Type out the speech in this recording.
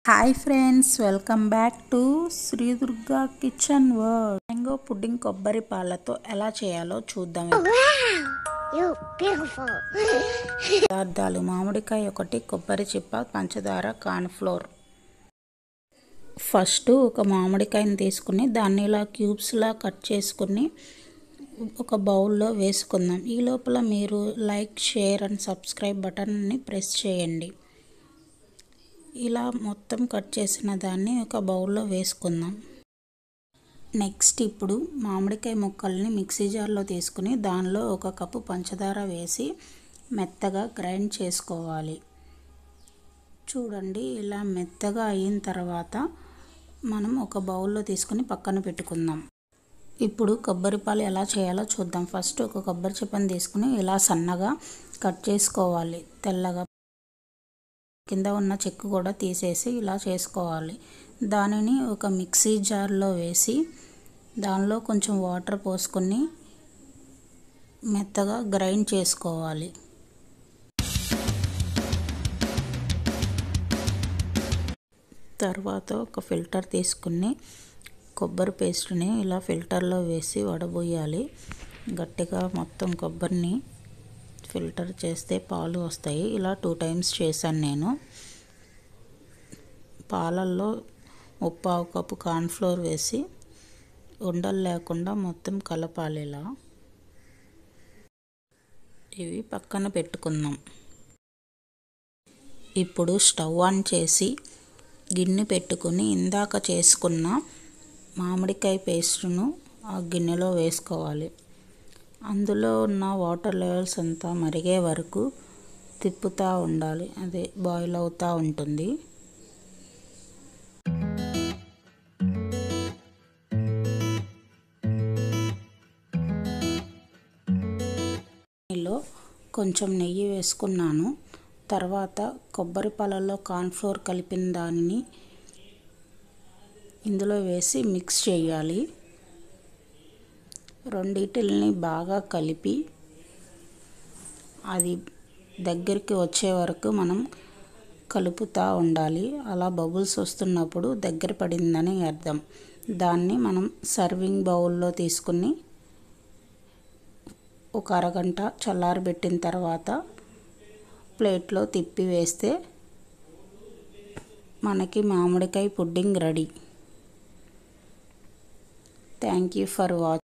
Hi friends welcome back to Shri Durga kitchen world mango pudding కొబ్బరి పాలతో ఎలా చేయాలో చూద్దాం You beautiful. పదార్థాలు మామిడికాయ ఒకటి కొబ్బరి చిప్ప పంచదార కార్న్ఫ్లోర్ ఫస్ట్ ఒక మామిడికాయని తీసుకుని దాన్ని ఇలా క్యూబ్స్లా కట్ చేసుకుని ఒక బౌల్లో వేసుకుందాం ఈ లోపల మీరు లైక్ షేర్ అండ్ సబ్స్క్రైబ్ బటన్ని ప్రెస్ చేయండి ఇలా మొత్తం కట్ చేసిన దాన్ని ఒక బౌల్లో వేసుకుందాం నెక్స్ట్ ఇప్పుడు మామిడికాయ ముక్కల్ని మిక్సీ జార్లో తీసుకుని దానిలో ఒక కప్పు పంచదార వేసి మెత్తగా గ్రైండ్ చేసుకోవాలి చూడండి ఇలా మెత్తగా అయిన తర్వాత మనం ఒక బౌల్లో తీసుకుని పక్కన పెట్టుకుందాం ఇప్పుడు కొబ్బరి పాలు ఎలా చేయాలో చూద్దాం ఫస్ట్ ఒక కొబ్బరి చిప్పని తీసుకుని ఇలా సన్నగా కట్ చేసుకోవాలి తెల్లగా కింద ఉన్న చెక్కు కూడా తీసేసి ఇలా చేసుకోవాలి దానిని ఒక మిక్సీ జార్లో వేసి దానిలో కొంచెం వాటర్ పోసుకొని మెత్తగా గ్రైండ్ చేసుకోవాలి తర్వాత ఒక ఫిల్టర్ తీసుకుని కొబ్బరి పేస్ట్ని ఇలా ఫిల్టర్లో వేసి వడబోయాలి గట్టిగా మొత్తం కొబ్బరిని ఫిల్టర్ చేస్తే పాలు వస్తాయి ఇలా టూ టైమ్స్ చేశాను నేను పాలల్లో ముప్పావు కప్పు కార్న్ఫ్లోర్ వేసి ఉండలు లేకుండా మొత్తం కలపాలి ఇలా ఇవి పక్కన పెట్టుకుందాం ఇప్పుడు స్టవ్ ఆన్ చేసి గిన్నె పెట్టుకుని ఇందాక చేసుకున్న మామిడికాయ పేస్ట్ను ఆ గిన్నెలో వేసుకోవాలి అందులో ఉన్న వాటర్ లెవెల్స్ అంతా మరిగే వరకు తిప్పుతూ ఉండాలి అదే బాయిల్ అవుతూ ఉంటుంది లో కొంచెం నెయ్యి వేసుకున్నాను తర్వాత కొబ్బరి పాలల్లో కార్న్ఫ్లోర్ కలిపిన దానిని ఇందులో వేసి మిక్స్ చేయాలి రెండిటిల్ని బాగా కలిపి అది దగ్గరికి వచ్చే వరకు మనం కలుపుతూ ఉండాలి అలా బబుల్స్ వస్తున్నప్పుడు దగ్గర పడిందని అర్థం దాన్ని మనం సర్వింగ్ బౌల్లో తీసుకుని ఒక అరగంట చల్లారబెట్టిన తర్వాత ప్లేట్లో తిప్పి వేస్తే మనకి మామిడికాయ pudding ready thank you for watching